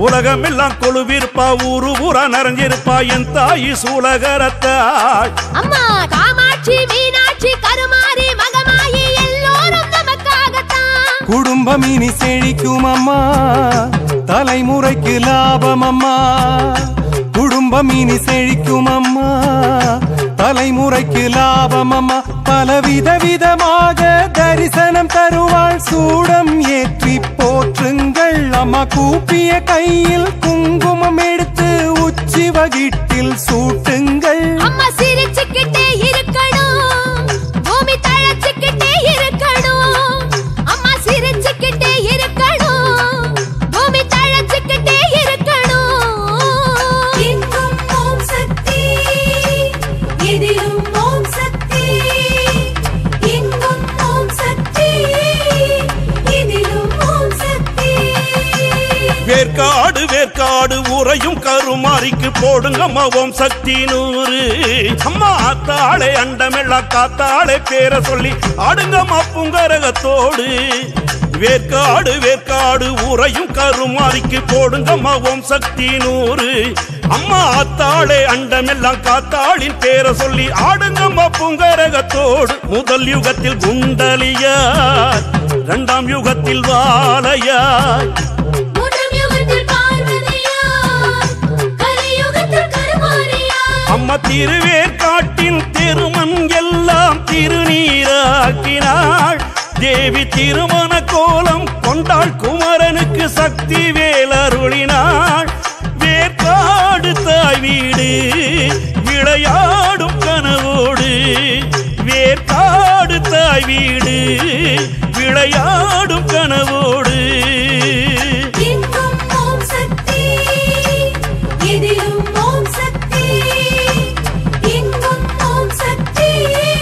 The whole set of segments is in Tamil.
உலகமெல்லாம் கொழுவிருப்பா ஊரு ஊரா நிறைஞ்சிருப்பா என் தாயி சூலகரத்தாள் அம்மா காமாட்சி மீனாட்சி கருமாரி மகமாயி எல்லோரும் நமக்காகத்தான் குடும்பம் இனி செழிக்கும் அம்மா தலைமுறைக்கு லாபம் அம்மா குடும்பம் இனி செழிக்கும் அம்மா தலைமுறைக்கு லாபம் அம்மா பலவித விதமாக தரிசனம் தருவாள் சூடம் ஏற்றி போற்றுங்கள் அம்மா கூப்பிய கையில் குங்குமம் எடுத்து உச்சி வகிட்டில் சூட்டுங்கள் அம்மா சிரிச்சுக்கிட்டே இருக்கணும் பூமி தழைச்சுக்கிட்டே இருக்கணும் அம்மா சிரிச்சுக்கிட்டே இருக்கணும் பூமி தழைச்சுக்கிட்டே இருக்கணும் எங்கும் ஓம் சக்தி எதிலும் ஓம் சக்தி எங்கும் ஓம் சக்தி எதிலும் ஓம் சக்தி வேர்க்காடு வேர்க்காடு உறையும் கருமாரிக்கு போடுங்கம்மா ஓம் சக்தி நூறு அம்மா ஆத்தாளே அண்டமெல்லாம் காத்தாளே பேர சொல்லி ஆடுங்கம்மா புங்கரகத்தோடு வேர்க்காடு வேர்க்காடு உறையும் கருமாரிக்கு போடுங்கம்மா ஓம் சக்தி நூறு அம்மா ஆத்தாளே அண்டமெல்லாம் காத்தாளின் பேர சொல்லி ஆடுங்கம்மா புங்கரகத்தோடு முதல் யுகத்தில் குண்டலியார் இரண்டாம் யுகத்தில் வாலையார் மூன்றாம் யுகத்தில் பார்வதியா கலியுகத்தில் கருமாரியா அம்மா திருவேற்காட்டின் திருமண் எல்லாம் திருநீராக்கினாள் தேவி திருமண கோலம் கொண்டாள் குமரனுக்கு சக்தி வேலருளினாள் வேற்காடு தாய் வீடு விளையாடும் கனவோடு வேற்காடு தாய் வீடு விளையாடும் கனவோடு எங்கும் ஓம் சக்தி எதிலும் ஓம் சக்தி எங்கும் ஓம் சக்தி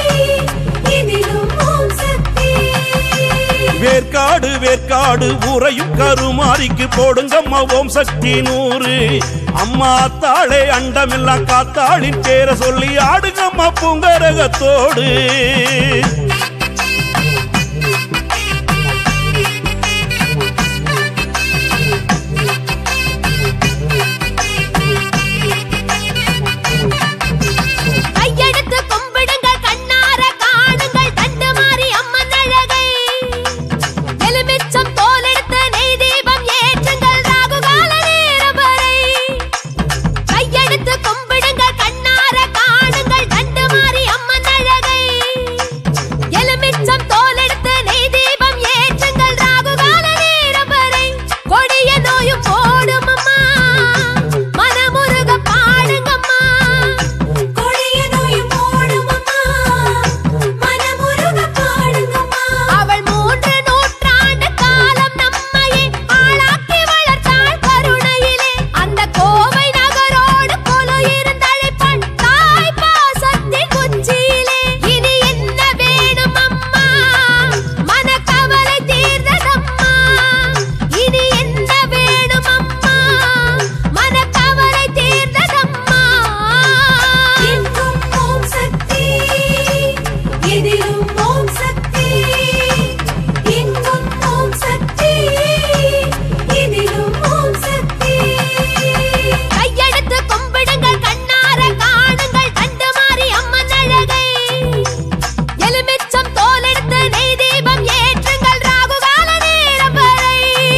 எதிலும் ஓம் சக்தி வேர்க்காடு வேர்க்காடு உறையும் கருமாரிக்கு போடுங்கம்மா ஓம் சக்தி நூறு அம்மா தாளே அண்டமெல்லாம் காத்தாளின் பேரை சொல்லி ஆடுங்கம்மா பூங்கரகத்தோடு கையெடுத்து கும்பிடுங்கள் கண்ணார காணுங்கள் தண்டு மாறி அம்மன் அழகை எலுமிச்சம் தோலெடுத்து நெய் தீபம் ஏற்றுங்கள் ராகுகால நேரம் வரை கையெடுத்து கும்பிடுங்கள் கண்ணார காணுங்கள் தண்டு மாறி அம்மன் அழகை எலுமிச்சம் தோலெடுத்து நெய் தீபம் ஏற்றுங்கள் ராகுகால நேரம் வரை கொடிய நோயும் போடும் அம்மா மனமுருக பாடுங்கம்மா கொடிய நோயும் ஓடுமம்மா மனமுருக பாடுங்கம்மா அவள் மூன்று நூற்றாண்டு காலம் நம்மையே ஆளாக்கி வளர்த்தாள் கருணையிலே அந்த கோவை நகரோடு கொலு இருந்தழைப்பாள் தாய் பாசத்தின் உச்சியிலே இனி என்ன வேணும் அம்மா மனக்கவலை தீர்ந்ததம்மா இனி என்ன வேணும் அம்மா மனக்கவலை தீர்ந்ததம்மா எங்கும் ஓம் சக்தி எதிலும் ஓம் சக்தி எங்கும் ஓம் சக்தி எதிலும் ஓம் சக்தி கையெடுத்து கும்பிடுங்கள் கண்ணார காணுங்கள் தண்டு மாறி அம்மன் அழகை எலுமிச்சம் தோலெடுத்து நெய் தீபம் ஏற்றுங்கள் ராகுகால நேரம் வரை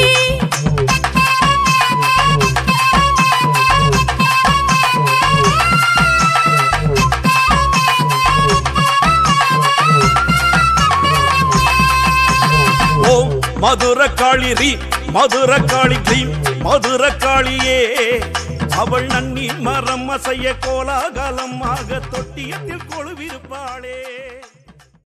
ஓம் மதுர காளி ரீ மதுர காளி க்ளீம் மதுர காளியே அவள் நன்னி மரம் அசைய கோலாகலமாக தொட்டியத்தில் கொழுவிருப்பாளே